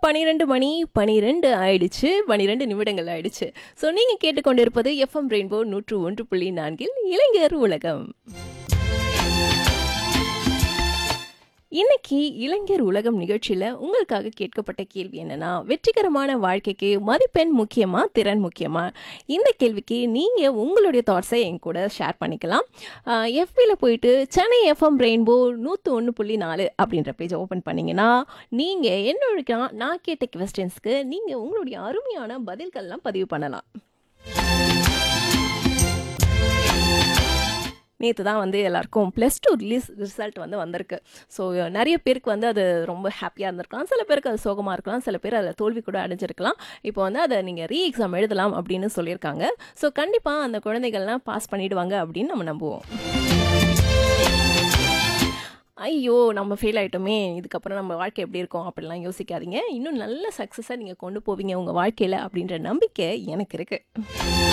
பனிரெண்டு மணி பனிரெண்டு ஆயிடுச்சு பனிரெண்டு நிமிடங்கள் ஆயிடுச்சு ஸோ நீங்கள் கேட்டுக்கொண்டிருப்பது எஃப்எம் ரெயின்போ நூற்று ஒன்று புள்ளி நான்கில் இளைஞர் உலகம் இன்னைக்கு இளைஞர் உலகம் நிகழ்ச்சியில் உங்களுக்காக கேட்கப்பட்ட கேள்வி என்னன்னா வெற்றிகரமான வாழ்க்கைக்கு மதிப்பெண் முக்கியமா திறன் முக்கியமா இந்த கேள்விக்கு நீங்கள் உங்களுடைய தாட்ஸை என் கூட ஷேர் பண்ணிக்கலாம் எஃபியில் போயிட்டு சென்னை எஃப்எம் ரெயின்போ நூற்று ஒன்று புள்ளி நாலு அப்படின்ற பேஜை ஓப்பன் பண்ணிங்கன்னா நீங்கள் என்னோட நான் கேட்ட கொஸ்டின்ஸ்க்கு நீங்கள் உங்களுடைய அருமையான பதில்கள்லாம் பதிவு பண்ணலாம் நேற்று தான் வந்து எல்லாருக்கும் ப்ளஸ் டூ ரிலீஸ் ரிசல்ட் வந்து வந்திருக்கு ஸோ நிறைய பேருக்கு வந்து அது ரொம்ப ஹாப்பியாக இருந்திருக்கலாம் சில பேருக்கு அது சோகமாக இருக்கலாம் சில பேர் அதில் தோல்வி கூட அடைஞ்சிருக்கலாம் இப்போ வந்து அதை நீங்கள் ரீ எக்ஸாம் எழுதலாம் அப்படின்னு சொல்லியிருக்காங்க ஸோ கண்டிப்பாக அந்த குழந்தைகள்லாம் பாஸ் பண்ணிடுவாங்க அப்படின்னு நம்ம நம்புவோம் ஐயோ நம்ம ஃபெயில் ஆகிட்டோமே இதுக்கப்புறம் நம்ம வாழ்க்கை எப்படி இருக்கும் அப்படிலாம் யோசிக்காதீங்க இன்னும் நல்ல சக்ஸஸாக நீங்கள் கொண்டு போவீங்க உங்கள் வாழ்க்கையில் அப்படின்ற நம்பிக்கை எனக்கு இருக்குது